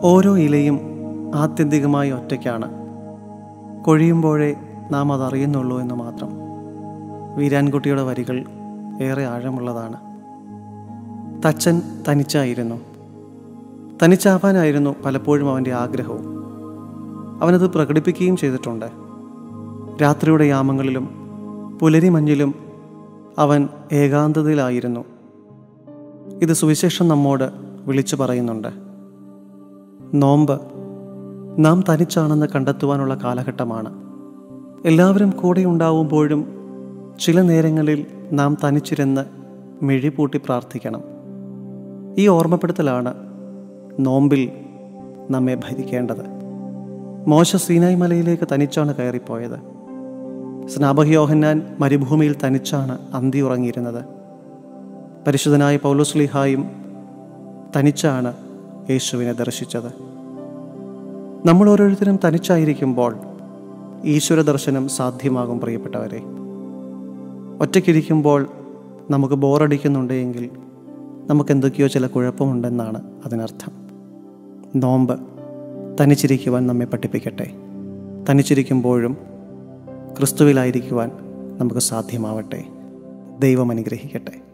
ഓരോ ഇലയും ആത്യന്തികമായി ഒറ്റയ്ക്കാണ് കൊഴിയുമ്പോഴേ നാം അതറിയുന്നുള്ളൂ എന്ന് മാത്രം വീരാൻകുട്ടിയുടെ വരികൾ ഏറെ ആഴമുള്ളതാണ് തച്ചൻ തനിച്ചായിരുന്നു തനിച്ചാവാനായിരുന്നു പലപ്പോഴും അവൻ്റെ ആഗ്രഹവും അവനത് പ്രകടിപ്പിക്കുകയും ചെയ്തിട്ടുണ്ട് രാത്രിയുടെ യാമങ്ങളിലും പുലരി മഞ്ഞിലും അവൻ ഏകാന്തതയിലായിരുന്നു ഇത് സുവിശേഷം നമ്മോട് വിളിച്ചു പറയുന്നുണ്ട് നോമ്പ് നാം തനിച്ചാണെന്ന് കണ്ടെത്തുവാനുള്ള കാലഘട്ടമാണ് എല്ലാവരും കൂടെ ഉണ്ടാവുമ്പോഴും ചില നേരങ്ങളിൽ നാം തനിച്ചിരുന്ന് മിഴിപൂട്ടി പ്രാർത്ഥിക്കണം ഈ ഓർമ്മപ്പെടുത്തലാണ് നോമ്പിൽ നമ്മെ ഭരിക്കേണ്ടത് മോശ സീനായ് മലയിലേക്ക് തനിച്ചാണ് കയറിപ്പോയത് സ്നാപഹയോഹന്നാൻ മരുഭൂമിയിൽ തനിച്ചാണ് അന്തി ഉറങ്ങിയിരുന്നത് പരിശുദ്ധനായ പൗലോസ്ലിഹായും തനിച്ചാണ് യേശുവിനെ ദർശിച്ചത് നമ്മൾ ഓരോരുത്തരും തനിച്ചായിരിക്കുമ്പോൾ ഈശ്വര ദർശനം സാധ്യമാകും പ്രിയപ്പെട്ടവരെ ഒറ്റയ്ക്കിരിക്കുമ്പോൾ നമുക്ക് ബോറടിക്കുന്നുണ്ടെങ്കിൽ നമുക്ക് എന്തൊക്കെയോ ചില കുഴപ്പമുണ്ടെന്നാണ് അതിനർത്ഥം നോമ്പ് തനിച്ചിരിക്കുവാൻ നമ്മെ പഠിപ്പിക്കട്ടെ തനിച്ചിരിക്കുമ്പോഴും ക്രിസ്തുവിലായിരിക്കുവാൻ നമുക്ക് സാധ്യമാവട്ടെ ദൈവം അനുഗ്രഹിക്കട്ടെ